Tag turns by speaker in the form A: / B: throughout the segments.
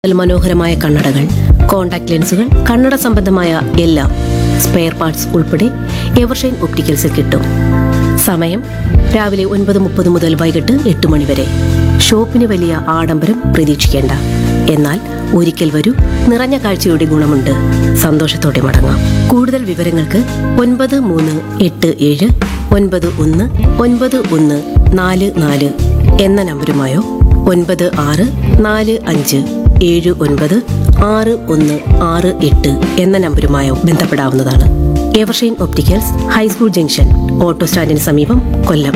A: കൂടുതൽ മനോഹരമായ കണ്ണടകൾ കോൺടാക്ട് ലെൻസുകൾ കണ്ണട സംബന്ധമായ എല്ലാം സ്പെയർ പാർട്സ് ഉൾപ്പെടെ എവർഷൈൻ ഒപ്റ്റിക്കൽസിൽ കിട്ടും സമയം രാവിലെ ഒൻപത് മുപ്പത് മുതൽ വൈകിട്ട് എട്ട് മണി വരെ ഷോപ്പിന് വലിയ ആഡംബരം പ്രതീക്ഷിക്കേണ്ട എന്നാൽ ഒരിക്കൽ വരൂ നിറഞ്ഞ കാഴ്ചയുടെ ഗുണമുണ്ട് സന്തോഷത്തോടെ മടങ്ങാം കൂടുതൽ വിവരങ്ങൾക്ക് ഒൻപത് മൂന്ന് എട്ട് ഏഴ് ഒൻപത് ഒന്ന് ഒൻപത് ഒന്ന് നാല് നാല് എന്ന നമ്പരുമായോ ഒൻപത് ആറ് നാല് അഞ്ച് ഏഴ് ഒൻപത് ആറ് ഒന്ന് ആറ് എട്ട് എന്ന നമ്പരുമായോ ബന്ധപ്പെടാവുന്നതാണ് Evershine opticals high school junction auto സ്റ്റാൻഡിന് സമീപം കൊല്ലം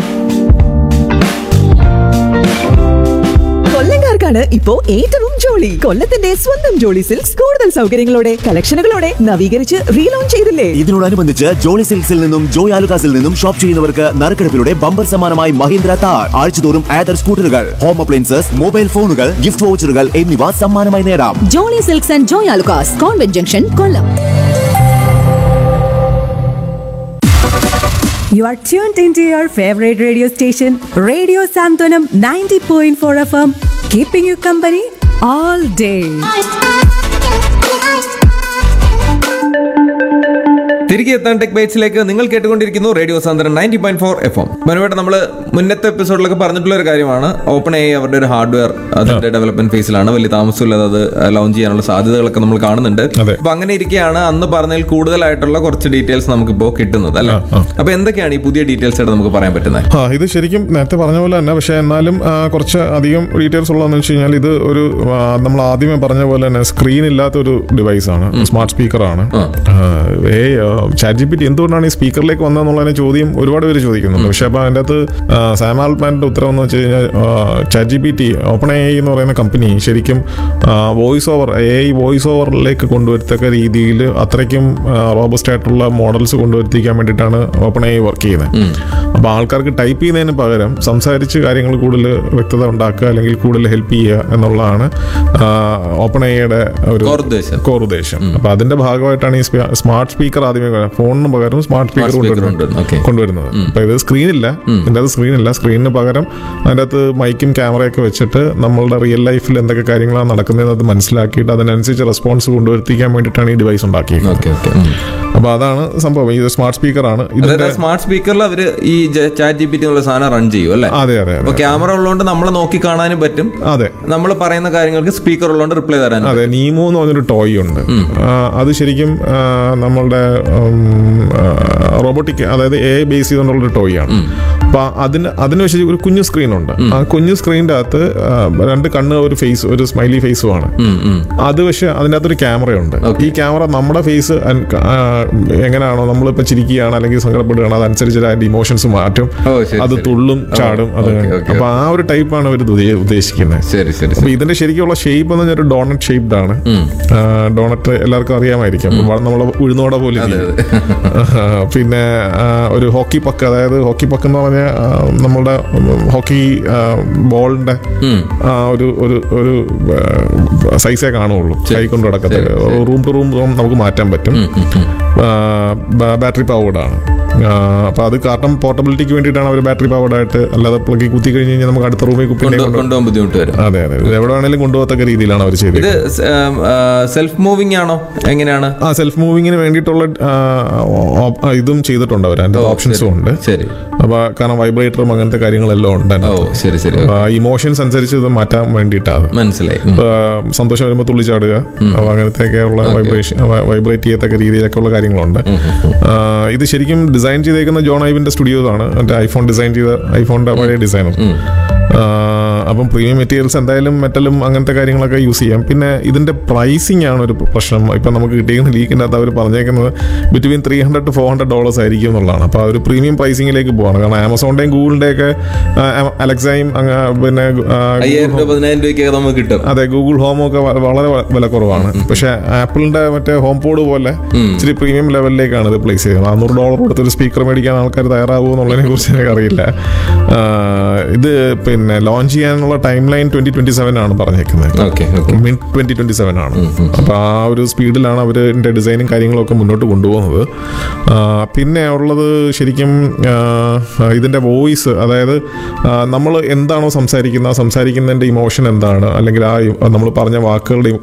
B: കൊല്ലംകാർക്കാണ് ഇപ്പോ ഏറ്റവും ജോളി കൊല്ലത്തിന്റെ സ്വന്തം ജോളി സിൽക്സ് കൂടുതൽ സൗകര്യങ്ങളോടെ കളക്ഷനുകളോടെ നവീകരിച്ച് റീലോഞ്ച് ചെയ്തില്ലേ
C: ഇതിനോടനുബന്ധിച്ച് ജോളി സിൽക്സിൽ നിന്നും ജോയ് ആലുകാസിൽ നിന്നും ഷോപ്പ് ചെയ്യുന്നവർക്ക് നറുക്കെടുപ്പിലൂടെ ബമ്പർ സമ്മാനമായി മഹീന്ദ്ര താർ ആഴ്ചതോറും ആദർ സ്കൂട്ടറുകൾ ഹോം അപ്ലയൻസസ് മൊബൈൽ ഫോണുകൾ ഗിഫ്റ്റ് വൗച്ചറുകൾ എന്നിവ സമ്മാനമായി നേടാം
D: Jolly Silks and Joy Alukkas convent junction Kollam
B: You are tuned into your favorite radio station, Radio Santonam 90.4 FM, keeping you company all day.
E: തിരികെ എത്താൻ ടെക് ബൈറ്റ്സിലേക്ക് നിങ്ങൾ കേട്ടുകൊണ്ടിരിക്കുന്നു റേഡിയോ സാന്ദ്രൻ ninety point four F M മനോട്ട് നമ്മൾ മുന്നത്തെ എപ്പിസോഡിലൊക്കെ പറഞ്ഞിട്ടുള്ള ഒരു കാര്യമാണ് ഓപ്പൺ എ അവരുടെ ഒരു ഹാർഡ്വെയർ അതിന്റെ ഡെവലപ്മെന്റ് ഫേസിലാണ് വലിയ താമസമില്ലാതെ അത് ലോഞ്ച് ചെയ്യാനുള്ള സാധ്യതകളൊക്കെ നമ്മൾ കാണുന്നുണ്ട്
F: അതെ.
E: അപ്പൊ അങ്ങനെ ഇരിക്കുകയാണ് അന്ന് പറഞ്ഞതിൽ കൂടുതലായിട്ടുള്ള കുറച്ച് ഡീറ്റെയിൽസ് നമുക്കിപ്പോ കിട്ടുന്നത് അല്ലേ അപ്പൊ എന്തൊക്കെയാണ് ഈ പുതിയ ഡീറ്റെയിൽസ് ആയിട്ട് നമുക്ക് പറയാൻ പറ്റുന്നത്
F: ആ ഇത് ശരിക്കും നേരത്തെ പറഞ്ഞ പോലെ തന്നെ പക്ഷേ എന്നാലും ആ, കുറച്ച് അധികം ഡീറ്റെയിൽസ് ഉള്ളതെന്ന് വെച്ച് കഴിഞ്ഞാൽ ഇത് ഒരു ആ, നമ്മൾ ആദ്യമേ പറഞ്ഞ പോലെ തന്നെ സ്ക്രീൻ ഇല്ലാത്ത ഒരു ഡിവൈസ് ആണ് സ്മാർട്ട് സ്പീക്കറാണ് ഏ ചാറ്റ് ജി പി ടി എന്തുകൊണ്ടാണ് ഈ സ്പീക്കറിലേക്ക് വന്നതെന്നുള്ളതിനെ ചോദ്യം ഒരുപാട് പേര് ചോദിക്കുന്നുണ്ട് പക്ഷേ അപ്പോൾ അതിൻ്റെ അകത്ത് സാം ആൽമാൻ്റെ ഉത്തരം എന്ന് വെച്ച് കഴിഞ്ഞാൽ chat G P T open A എന്ന് പറയുന്ന കമ്പനി ശരിക്കും voice over A I voice ഓവറിലേക്ക് കൊണ്ടുവരത്തക്ക രീതിയിൽ അത്രയ്ക്കും റോബസ്റ്റ് ആയിട്ടുള്ള മോഡൽസ് കൊണ്ടുവരുത്തിക്കാൻ വേണ്ടിയിട്ടാണ് ഓപ്പൺ എ വർക്ക് ചെയ്യുന്നത് അപ്പോൾ ആൾക്കാർക്ക് ടൈപ്പ് ചെയ്യുന്നതിന് പകരം സംസാരിച്ച് കാര്യങ്ങൾ കൂടുതൽ വ്യക്തത ഉണ്ടാക്കുക അല്ലെങ്കിൽ കൂടുതൽ ഹെൽപ്പ് ചെയ്യുക എന്നുള്ളതാണ് ഓപ്പൺ എയുടെ ഒരു
E: Core ഉദ്ദേശം.
F: കോർ ഉദ്ദേശം അപ്പോൾ അതിന്റെ ഭാഗമായിട്ടാണ് ഈ സ്മാർട്ട് സ്പീക്കർ ആദ്യമേ ഫോണിന് പകരം സ്മാർട്ട് സ്പീക്കർ
E: speaker
F: കൊണ്ടുവരുന്നത്
E: കൊണ്ടുവരുന്നത്. Okay.
F: കൊണ്ടുവരുന്നത് അപ്പോൾ ഇത് സ്ക്രീനില്ല ഇതിൻ്റെ അത് സ്ക്രീനില്ല സ്ക്രീനിന് പകരം അതിൻ്റെ അകത്ത് മൈക്കും ക്യാമറയൊക്കെ വെച്ചിട്ട് നമ്മളുടെ റിയൽ ലൈഫിൽ എന്തൊക്കെ കാര്യങ്ങളാണ് നടക്കുന്നതെന്ന് അത് മനസ്സിലാക്കിയിട്ട് അതിനനുസരിച്ച് റെസ്പോൺസ് കൊണ്ടുവരുത്തിക്കാൻ വേണ്ടിയിട്ടാണ് ഈ ഡിവൈസ് ഉണ്ടാക്കിയത്
E: ഓക്കെ ഓക്കെ
F: അപ്പോൾ അതാണ് സംഭവം ഇത് സ്മാർട്ട് സ്പീക്കറാണ്
E: അതായത്
F: ഇതിന്റെ
E: സ്മാർട്ട് സ്പീക്കറിൽ അവര് ഈ ചാറ്റ് ജി പി ടി എന്നുള്ള സാധനം റൺ ചെയ്യും അല്ലേ
F: അതെ അതെ
E: അപ്പൊ
F: അതെ
E: ക്യാമറ ഉള്ളതുകൊണ്ട് നമ്മളെ നോക്കി കാണാനും പറ്റും
F: അതെ
E: നമ്മൾ പറയുന്ന കാര്യങ്ങൾക്ക് സ്പീക്കർ ഉള്ളതുകൊണ്ട് റിപ്ലൈ തരാനും
F: അതെ നീമോ എന്ന് പറഞ്ഞൊരു ടോയ് ഉണ്ട് ആ, അത് ശരിക്കും ആ, നമ്മളുടെ റോബോട്ടിക് അതായത് എ ബേസ് ചെയ്തുകൊണ്ടുള്ളൊരു ടോയ് ആണ് അപ്പൊ അതിന് അതിന് പക്ഷേ ഒരു കുഞ്ഞു സ്ക്രീൻ ഉണ്ട് ആ കുഞ്ഞു സ്ക്രീനിന്റെ അകത്ത് ആ, രണ്ട് കണ്ണ് ഒരു ഫേസ് ഒരു സ്മൈലി ഫേസും ആണ് അത് പക്ഷെ അതിൻ്റെ അകത്തൊരു ക്യാമറയുണ്ട് ഈ ക്യാമറ നമ്മുടെ ഫേസ് എങ്ങനെയാണോ നമ്മളിപ്പോ ചിരിക്കുകയാണ് അല്ലെങ്കിൽ സങ്കടപ്പെടുകയാണ് അതനുസരിച്ച് അതിന്റെ ഇമോഷൻസ് മാറ്റും
E: ഓ, ശരി,
F: അത്
E: ശരി.
F: തുള്ളും ചാടും അത്
E: ഓക്കെ, ഓക്കെ,
F: അപ്പൊ ആ ഒരു ടൈപ്പാണ് അവർ ഉദ്ദേശിക്കുന്നത്
E: ശരി ശരി
F: അപ്പൊ ഇതിന്റെ ശരിക്കുള്ള ഷേപ്പ് എന്ന് പറഞ്ഞാൽ ഒരു ഡോണറ്റ് ഷേപ്ഡ് ആണ് ഡോണറ്റ് എല്ലാവർക്കും അറിയാമായിരിക്കും വ- നമ്മളെ ഉഴുന്നോട പോലെ ഇരിക്കും. ആ, പിന്നെ ആ, ഒരു ഹോക്കി പക്ക് അതായത് ഹോക്കി പക്ക് എന്ന് പറഞ്ഞാൽ ആ, നമ്മളുടെ ഹോക്കി ബോളിന്റെ ആ, ഒരു ഒരു ഒരു സൈസേ കാണുള്ളൂ കൈ കൊണ്ട് നടക്കത്തക്ക റൂം ടു റൂം നമുക്ക് മാറ്റാൻ പറ്റും ബാറ്ററി പവർഡ് ആണ് ആ, അപ്പൊ അത് കാരണം പോർട്ടബിലിറ്റിക്ക് വേണ്ടിയിട്ടാണ് അവർ ബാറ്ററി പവർഡ് ആയിട്ട് അല്ലാതെ പ്ലഗ് കുത്തി കഴിഞ്ഞ് കഴിഞ്ഞാൽ നമുക്ക് അടുത്ത റൂമിൽ കുപ്പിനെ
E: കൊണ്ടു-
F: കൊണ്ട്
E: കൊണ്ടുപോകാൻ ബുദ്ധിമുട്ട് വരും
F: അതെ അതെ ഇത് എവിടെ വേണേലും കൊണ്ടുപോകത്തക്ക രീതിയിലാണ് അവർ
E: ഇത്
F: ചെയ്തത്
E: സെൽഫ് മൂവിംഗ് ആണോ എങ്ങനെയാണ്
F: ആ സെൽഫ് മൂവിങ്ങിന് വേണ്ടിയിട്ടുള്ള ആ, ഓപ്- ആ, ഇതും ചെയ്തിട്ടുണ്ട് അവർ അതിന്റെ ഓപ്ഷൻസും ഉണ്ട്
E: ശരി
F: അപ്പൊ കാരണം വൈബ്രേറ്ററും അങ്ങനത്തെ കാര്യങ്ങളെല്ലാം ഉണ്ട്
E: ഓ ശരി ശരി
F: ഇമോഷൻസ് അനുസരിച്ച് ഇത് മാറ്റാൻ വേണ്ടിയിട്ടാണ്
E: മനസ്സിലായി ഉം.
F: ഇപ്പൊ സന്തോഷം വരുമ്പോൾ തുള്ളിച്ചാടുക അപ്പൊ അങ്ങനത്തെയൊക്കെ ഉള്ള വൈബ്രേഷൻ വൈബ്രേറ്റ് ചെയ്യത്തക്ക രീതിയിലൊക്കെ ഉള്ള കാര്യങ്ങളുണ്ട് ആ, ഇത് ശരിക്കും ഡിസൈൻ ചെയ്തേക്കുന്ന ജോൺ ഐവിന്റെ സ്റ്റുഡിയോസ് ആണ് മറ്റേ ഐഫോൺ ഡിസൈൻ ചെയ്ത ഐഫോണിന്റെ പഴയ ഡിസൈനർ അപ്പം പ്രീമിയം മെറ്റീരിയൽസ് എന്തായാലും മെറ്റലും അങ്ങനത്തെ കാര്യങ്ങളൊക്കെ യൂസ് ചെയ്യാം പിന്നെ ഇതിന്റെ പ്രൈസിംഗ് ആണ് ഒരു പ്രശ്നം ഇപ്പം നമുക്ക് കിട്ടിയിരിക്കുന്ന ലീക്കിൻ്റെ അകത്ത് അവർ പറഞ്ഞേക്കുന്നത് between three hundred to four hundred dollars ആയിരിക്കും എന്നുള്ളതാണ് അപ്പോൾ ആ ഒരു പ്രീമിയം പ്രൈസിംഗിലേക്ക് പോവാണ് കാരണം ആമസോണിന്റെയും ഗൂഗിളിന്റെ ഒക്കെ അലക്സയും അങ്ങ് പിന്നെ ആ,
E: അയ്യായിരം രൂപ പതിനായിരം രൂപയ്ക്കൊക്കെ നമുക്ക് കിട്ടും
F: അതെ ഗൂഗിൾ ഹോം ഒക്കെ വ- വളരെ വ- വില കുറവാണ് പക്ഷെ ആപ്പിളിന്റെ മറ്റേ ഹോം പോഡ് പോലെ ഇച്ചിരി പ്രീമിയം ലെവലിലേക്കാണ് ഇത് പ്ലേസ് ചെയ്യുന്നത് നാനൂറ് ഡോളർ കൊടുത്തൊരു സ്പീക്കർ മേടിക്കാൻ ആൾക്കാർ തയ്യാറാവുമോ എന്നുള്ളതിനെ കുറിച്ച് എനിക്ക് അറിയില്ല ആ, ഇത് പിന്നെ ലോഞ്ച് ചെയ്യാനുള്ള time line twenty twenty seven ആണ് പറഞ്ഞേക്കുന്നത്
E: okay okay
F: mid twenty twenty seven ആണ് അപ്പൊ ആ ഒരു സ്പീഡിലാണ് അവർ ഇതിന്റെ ഡിസൈനും കാര്യങ്ങളും ഒക്കെ മുന്നോട്ട് കൊണ്ടുപോകുന്നത് ആ, പിന്നെ ഉള്ളത് ശരിക്കും ആ, ഇതിന്റെ വോയിസ് അതായത് നമ്മൾ എന്താണോ സംസാരിക്കുന്നത് ആ സംസാരിക്കുന്നതിന്റെ ഇമോഷൻ എന്താണ് അല്ലെങ്കിൽ ആ നമ്മൾ പറഞ്ഞ വാക്കുകളുടെ